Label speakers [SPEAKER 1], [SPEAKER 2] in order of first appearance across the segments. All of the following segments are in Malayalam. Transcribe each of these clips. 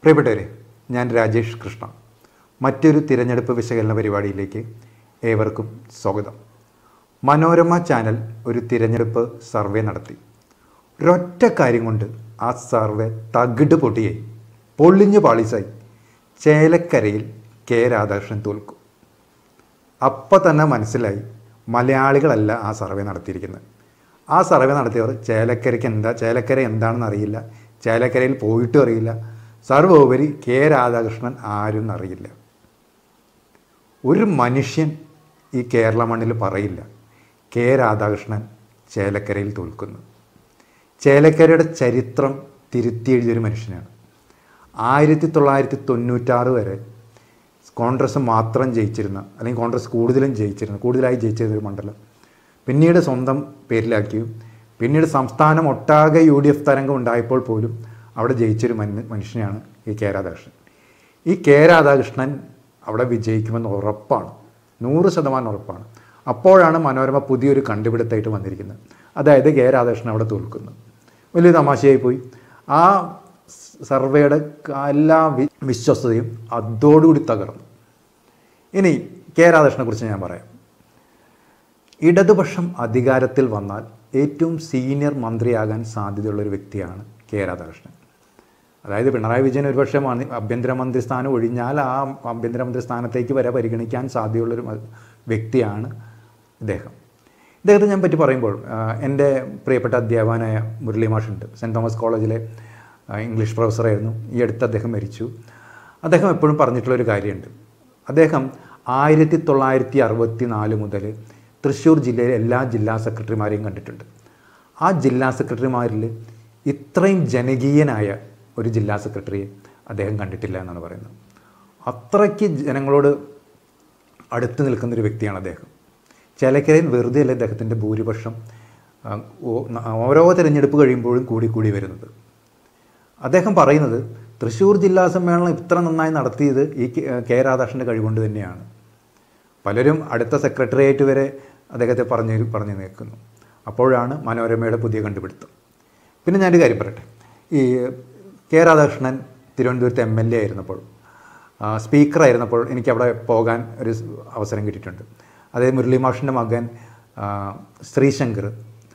[SPEAKER 1] പ്രിയപ്പെട്ടവരെ ഞാൻ രാജേഷ് കൃഷ്ണ മറ്റൊരു തിരഞ്ഞെടുപ്പ് വിശകലന പരിപാടിയിലേക്ക് ഏവർക്കും സ്വാഗതം മനോരമ ചാനൽ ഒരു തിരഞ്ഞെടുപ്പ് സർവേ നടത്തി ഒരൊറ്റ കാര്യം കൊണ്ട് ആ സർവേ തകിട് പൊട്ടിയായി പൊള്ളിഞ്ഞ് പാളിസായി ചേലക്കരയിൽ കെ രാധാകൃഷ്ണൻ തോൽക്കും അപ്പം തന്നെ മനസ്സിലായി മലയാളികളല്ല ആ സർവേ നടത്തിയിരിക്കുന്നത് ആ സർവേ നടത്തിയവർ ചേലക്കരയ്ക്ക് എന്താ ചേലക്കര എന്താണെന്ന് അറിയില്ല ചേലക്കരയിൽ പോയിട്ടും അറിയില്ല സർവോപരി കെ രാധാകൃഷ്ണൻ ആരും അറിയില്ല ഒരു മനുഷ്യൻ ഈ കേരള മണ്ണിൽ പറയില്ല കെ രാധാകൃഷ്ണൻ ചേലക്കരയിൽ തോൽക്കുന്നു ചേലക്കരയുടെ ചരിത്രം തിരുത്തി എഴുതിയൊരു മനുഷ്യനാണ് ആയിരത്തി തൊള്ളായിരത്തി തൊണ്ണൂറ്റാറ് വരെ കോൺഗ്രസ് മാത്രം ജയിച്ചിരുന്ന അല്ലെങ്കിൽ കോൺഗ്രസ് കൂടുതലും ജയിച്ചിരുന്ന കൂടുതലായി ജയിച്ചിരുന്ന ഒരു മണ്ഡലം പിന്നീട് സ്വന്തം പേരിലാക്കിയും പിന്നീട് സംസ്ഥാനം ഒട്ടാകെ യു ഡി എഫ് തരംഗം ഉണ്ടായപ്പോൾ പോലും അവിടെ ജയിച്ചൊരു മന് മനുഷ്യനെയാണ് ഈ കെ രാധാകൃഷ്ണൻ ഈ കെ രാധാകൃഷ്ണൻ അവിടെ വിജയിക്കുമെന്ന് ഉറപ്പാണ് നൂറ് ശതമാനം ഉറപ്പാണ് അപ്പോഴാണ് മനോരമ പുതിയൊരു കണ്ടുപിടുത്തമായിട്ട് വന്നിരിക്കുന്നത് അതായത് കെ രാധാകൃഷ്ണൻ അവിടെ തോൽക്കുന്നു വലിയ തമാശയായി പോയി ആ സർവേയുടെ എല്ലാ വി- വിശ്വസ്തതയും അതോടുകൂടി തകർന്നു ഇനി കെ രാധാകൃഷ്ണനെ കുറിച്ച് ഞാൻ പറയാം ഇടതുപക്ഷം അധികാരത്തിൽ വന്നാൽ ഏറ്റവും സീനിയർ മന്ത്രിയാകാൻ സാധ്യതയുള്ള ഒരു വ്യക്തിയാണ് കെ രാധാകൃഷ്ണൻ അതായത് പിണറായി വിജയൻ ഒരുപക്ഷെ മന്ത്രി ആഭ്യന്തരമന്ത്രി സ്ഥാനം ഒഴിഞ്ഞാൽ ആ ആഭ്യന്തരമന്ത്രി സ്ഥാനത്തേക്ക് വരെ പരിഗണിക്കാൻ സാധ്യതയുള്ളൊരു മ- വ്യക്തിയാണ് ഇദ്ദേഹം ഇദ്ദേഹത്തെ ഞാൻ പറ്റി പറയുമ്പോൾ ആ, എൻ്റെ പ്രിയപ്പെട്ട അധ്യാപകനായ മുരളി മാഷുണ്ട് സെൻറ്റ് തോമസ് കോളേജിലെ ആ, ഇംഗ്ലീഷ് പ്രൊഫസറായിരുന്നു ഈ അടുത്ത് അദ്ദേഹം മരിച്ചു അദ്ദേഹം എപ്പോഴും പറഞ്ഞിട്ടുള്ളൊരു കാര്യമുണ്ട് അദ്ദേഹം ആയിരത്തി തൊള്ളായിരത്തി അറുപത്തി നാല് മുതൽ തൃശ്ശൂർ ജില്ലയിലെ എല്ലാ ജില്ലാ സെക്രട്ടറിമാരെയും കണ്ടിട്ടുണ്ട് ആ ജില്ലാ സെക്രട്ടറിമാരിൽ ഇത്രയും ജനകീയനായ ഒരു ജില്ലാ സെക്രട്ടറിയെ അദ്ദേഹം കണ്ടിട്ടില്ല എന്നാണ് പറയുന്നത് അത്രയ്ക്ക് ജനങ്ങളോട് അടുത്ത് നിൽക്കുന്ന ഒരു വ്യക്തിയാണ് അദ്ദേഹം ചേലക്കരയിൽ വെറുതെ അല്ല അദ്ദേഹത്തിൻ്റെ ഭൂരിപക്ഷം ആ, ഓ- ന- ഓരോ തിരഞ്ഞെടുപ്പ് കഴിയുമ്പോഴും കൂടി കൂടി വരുന്നത് അദ്ദേഹം പറയുന്നത് തൃശ്ശൂർ ജില്ലാ സമ്മേളനം ഇത്ര നന്നായി നടത്തിയത് ഈ കെ- കെ രാധാകൃഷ്ണൻ്റെ കഴിവുകൊണ്ട് തന്നെയാണ് പലരും അടുത്ത സെക്രട്ടറിയേറ്റ് വരെ അദ്ദേഹത്തെ പറഞ്ഞു പറഞ്ഞു നിൽക്കുന്നു അപ്പോഴാണ് മനോരമയുടെ പുതിയ കണ്ടുപിടുത്തം പിന്നെ ഞാനൊരു കാര്യം പറയട്ടെ ഈ കെ രാധാകൃഷ്ണൻ തിരുവനന്തപുരത്ത് എം എൽ എ ആയിരുന്നപ്പോൾ ആ, സ്പീക്കറായിരുന്നപ്പോൾ എനിക്ക് അവിടെ പോകാൻ ഒരു സ് അവസരം കിട്ടിയിട്ടുണ്ട് അതായത് മുരളി മാഷിൻ്റെ മകൻ ആ, ശ്രീശങ്കർ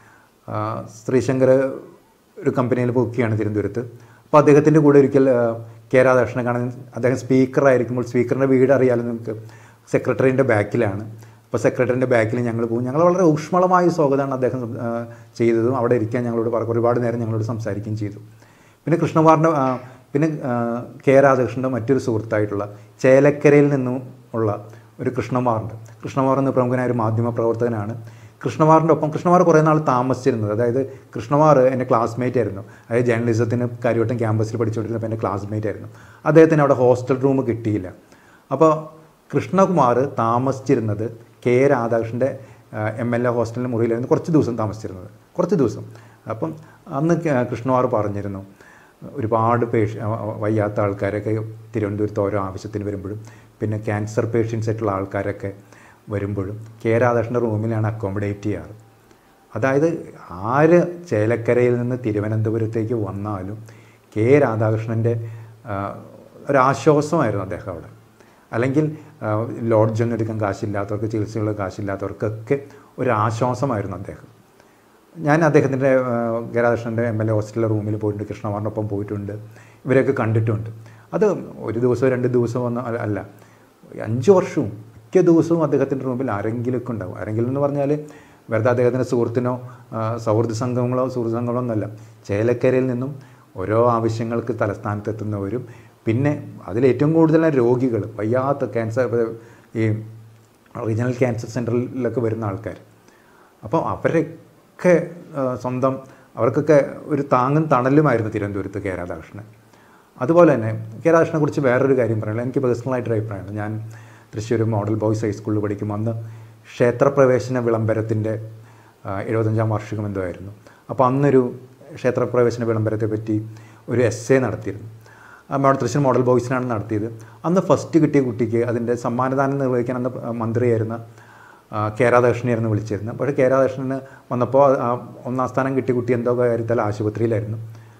[SPEAKER 1] ആ, ശ്രീശങ്കർ ഒരു കമ്പനിയിൽ പോവുകയാണ് തിരുവനന്തപുരത്ത് അപ്പോൾ അദ്ദേഹത്തിൻ്റെ കൂടെ ഒരിക്കൽ ആ, കെ രാധാകൃഷ്ണനെ കാണാൻ അദ്ദേഹം സ്പീക്കറായിരിക്കുമ്പോൾ സ്പീക്കറിൻ്റെ വീട് അറിയാലോ നമുക്ക് സെക്രട്ടറിൻ്റെ ബാക്കിലാണ് അപ്പോൾ സെക്രട്ടറിൻ്റെ ബാക്കിൽ ഞങ്ങൾ പോകും ഞങ്ങൾ വളരെ ഊഷ്മളമായ സ്വാഗതമാണ് അദ്ദേഹം ആ, ചെയ്തതും അവിടെ ഇരിക്കാൻ ഞങ്ങളോട് പറഞ്ഞു ഒരുപാട് നേരം ഞങ്ങളോട് സംസാരിക്കുകയും ചെയ്തു പിന്നെ കൃഷ്ണകുമാറിൻ്റെ ആ, പിന്നെ ആ, കെ രാധാകൃഷ്ണൻ്റെ മറ്റൊരു സുഹൃത്തായിട്ടുള്ള ചേലക്കരയിൽ നിന്നും ഉള്ള ഒരു കൃഷ്ണകുമാറുണ്ട് കൃഷ്ണകുമാർ എന്ന പ്രമുഖനായ ഒരു മാധ്യമ പ്രവർത്തകനാണ് കൃഷ്ണകുമാറിൻ്റെ ഒപ്പം കൃഷ്ണകുമാർ കുറേ നാൾ താമസിച്ചിരുന്നത് അതായത് കൃഷ്ണകുമാർ എൻ്റെ ക്ലാസ്മേറ്റ് ആയിരുന്നു അതായത് ജേർണലിസത്തിന് കാര്യവട്ടം ക്യാമ്പസിൽ പഠിച്ചുകൊണ്ടിരുന്നപ്പോൾ എൻ്റെ ക്ലാസ്മേറ്റ് ആയിരുന്നു അദ്ദേഹത്തിന് അവിടെ ഹോസ്റ്റൽ റൂം കിട്ടിയില്ല അപ്പോൾ കൃഷ്ണകുമാർ താമസിച്ചിരുന്നത് കെ രാധാകൃഷ്ണൻ്റെ എം എൽ എ ഹോസ്റ്റലിൻ്റെ മുറിയിലായിരുന്നു കുറച്ച് ദിവസം താമസിച്ചിരുന്നത് കുറച്ച് ദിവസം അപ്പം അന്ന് ക- കൃഷ്ണകുമാർ പറഞ്ഞിരുന്നു ഒരുപാട് പേഷ വയ്യാത്ത ആൾക്കാരൊക്കെ തിരുവനന്തപുരത്ത് ഓരോ ആവശ്യത്തിന് വരുമ്പോഴും പിന്നെ ക്യാൻസർ പേഷ്യൻസ് ആയിട്ടുള്ള ആൾക്കാരൊക്കെ വരുമ്പോഴും കെ രാധാകൃഷ്ണൻ്റെ റൂമിലാണ് അക്കോമഡേറ്റ് ചെയ്യാറ് അതായത് ആര് ചേലക്കരയിൽ നിന്ന് തിരുവനന്തപുരത്തേക്ക് വന്നാലും കെ രാധാകൃഷ്ണൻ്റെ ആ, ഒരാശ്വാസമായിരുന്നു അദ്ദേഹം അവിടെ അല്ലെങ്കിൽ ആ, ലോഡ്ജൊന്നും എടുക്കാൻ കാശില്ലാത്തവർക്ക് ചികിത്സയുള്ള കാശില്ലാത്തവർക്കൊക്കെ ഒരു ആശ്വാസമായിരുന്നു അദ്ദേഹം ഞാൻ അദ്ദേഹത്തിൻ്റെ ഗരാകൃഷ്ണൻ്റെ എം എൽ എ ഹോസ്റ്റലിലെ റൂമിൽ പോയിട്ടുണ്ട് കൃഷ്ണകുമാറിനൊപ്പം പോയിട്ടുണ്ട് ഇവരെയൊക്കെ കണ്ടിട്ടുണ്ട് അത് ഒരു ദിവസമോ രണ്ട് ദിവസമോ ഒന്നും അല്ല- അല്ല അഞ്ച് വർഷവും മിക്ക ദിവസവും അദ്ദേഹത്തിൻ്റെ റൂമിൽ ആരെങ്കിലുമൊക്കെ ഉണ്ടാവും ആരെങ്കിലും എന്ന് പറഞ്ഞാൽ വെറുതെ അദ്ദേഹത്തിൻ്റെ സുഹൃത്തിനോ ആ, സൗഹൃദ സംഘങ്ങളോ സുഹൃത്ത് സംഘങ്ങളോ ഒന്നല്ല ചേലക്കരയിൽ നിന്നും ഓരോ ആവശ്യങ്ങൾക്ക് തലസ്ഥാനത്തെത്തുന്നവരും പിന്നെ അതിലേറ്റവും കൂടുതൽ രോഗികൾ വയ്യാത്ത ക്യാൻസർ ഈ റീജിയണൽ ക്യാൻസർ സെൻറ്ററിലൊക്കെ വരുന്ന ആൾക്കാർ അപ്പോൾ അവരൊക്കെ ആ, സ്വന്തം അവർക്കൊക്കെ ഒരു താങ്ങും തണലുമായിരുന്നു തിരുവനന്തപുരത്ത് കെ രാധാകൃഷ്ണൻ അതുപോലെ തന്നെ കെ രാധാകൃഷ്ണനെ കുറിച്ച് വേറൊരു കാര്യം പറയാനുള്ളത് എനിക്ക് പേഴ്സണലായിട്ടൊരു അഭിപ്രായമുണ്ട് ഞാൻ തൃശ്ശൂർ മോഡൽ ബോയ്സ് ഹൈസ്കൂളിൽ പഠിക്കുമ്പോൾ അന്ന് ക്ഷേത്രപ്രവേശന വിളംബരത്തിൻ്റെ എഴുപത്തഞ്ചാം വാർഷികം എന്തോ ആയിരുന്നു അപ്പോൾ അന്നൊരു ക്ഷേത്രപ്രവേശന വിളംബരത്തെ പറ്റി ഒരു എസ് എ നടത്തിയിരുന്നു ആ, മോഡൽ തൃശ്ശൂർ മോഡൽ ബോയ്സിനാണ് നടത്തിയത് അന്ന് ഫസ്റ്റ് കിട്ടിയ കുട്ടിക്ക് അതിൻ്റെ സമ്മാനദാനം നിർവഹിക്കാൻ അന്ന് മന്ത്രിയായിരുന്ന ആ, കെ രാധാകൃഷ്ണനായിരുന്നു വിളിച്ചിരുന്നത് പക്ഷേ കെ രാധാകൃഷ്ണന് വന്നപ്പോൾ ആ ഒന്നാം സ്ഥാനം കിട്ടിയ കുട്ടി എന്തോ കാര്യത്തിൽ ആശുപത്രിയിലായിരുന്നു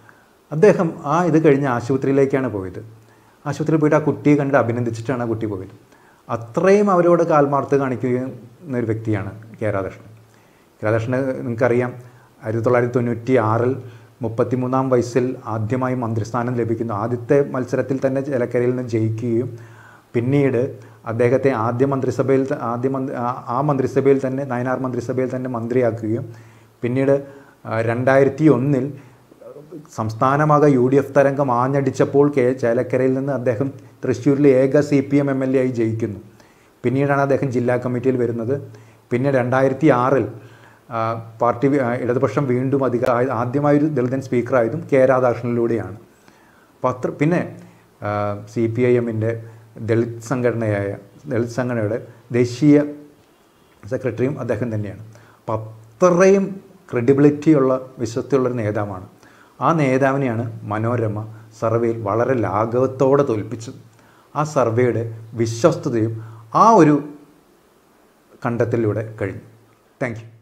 [SPEAKER 1] അദ്ദേഹം ആ ഇത് കഴിഞ്ഞ് ആശുപത്രിയിലേക്കാണ് പോയത് ആശുപത്രിയിൽ പോയിട്ട് ആ കുട്ടിയെ കണ്ട് അഭിനന്ദിച്ചിട്ടാണ് ആ കുട്ടി പോയത് അത്രയും അവരോട് കാൽമാർത്ത് കാണിക്കുന്ന ഒരു വ്യക്തിയാണ് കെ രാധാകൃഷ്ണൻ കെ രാധാകൃഷ്ണന് നിങ്ങൾക്കറിയാം ആയിരത്തി തൊള്ളായിരത്തി തൊണ്ണൂറ്റി ആറിൽ മുപ്പത്തിമൂന്നാം വയസ്സിൽ ആദ്യമായി മന്ത്രിസ്ഥാനം ലഭിക്കുന്നു ആദ്യത്തെ മത്സരത്തിൽ തന്നെ ചേലക്കരയിൽ നിന്ന് ജയിക്കുകയും പിന്നീട് അദ്ദേഹത്തെ ആദ്യ മന്ത്രിസഭയിൽ ത- ആദ്യ മന്ത്രി ആ- ആ മന്ത്രിസഭയിൽ തന്നെ നയനാർ മന്ത്രിസഭയിൽ തന്നെ മന്ത്രിയാക്കുകയും പിന്നീട് ആ, രണ്ടായിരത്തി ഒന്നിൽ സംസ്ഥാനമാകെ യു ഡി എഫ് തരംഗം ആഞ്ഞടിച്ചപ്പോൾ കെ ചേലക്കരയിൽ നിന്ന് അദ്ദേഹം തൃശ്ശൂരിലെ ഏക C P M M L A ആയി ജയിക്കുന്നു പിന്നീടാണ് അദ്ദേഹം ജില്ലാ കമ്മിറ്റിയിൽ വരുന്നത് പിന്നെ രണ്ടായിരത്തി ആറിൽ പാർട്ടി വി- ആ, ഇടതുപക്ഷം വീണ്ടും അധിക ആ- ആദ്യമായൊരു ദളിതൻ സ്പീക്കറായതും കെ രാധാകൃഷ്ണനിലൂടെയാണ് പത്ര പിന്നെ സി പി ഐ എമ്മിൻ്റെ ദളിത് സംഘടനയായ ദളിത് സംഘടനയുടെ ദേശീയ സെക്രട്ടറിയും അദ്ദേഹം തന്നെയാണ് അപ്പം അത്രയും ക്രെഡിബിലിറ്റിയുള്ള വിശ്വസ്തയുള്ളൊരു നേതാവാണ് ആ നേതാവിനെയാണ് മനോരമ സർവേയിൽ വളരെ ലാഘവത്തോടെ തോൽപ്പിച്ചത് ആ സർവേയുടെ വിശ്വസ്തതയും ആ ഒരു കണ്ടെത്തലിലൂടെ കഴിഞ്ഞു താങ്ക് യു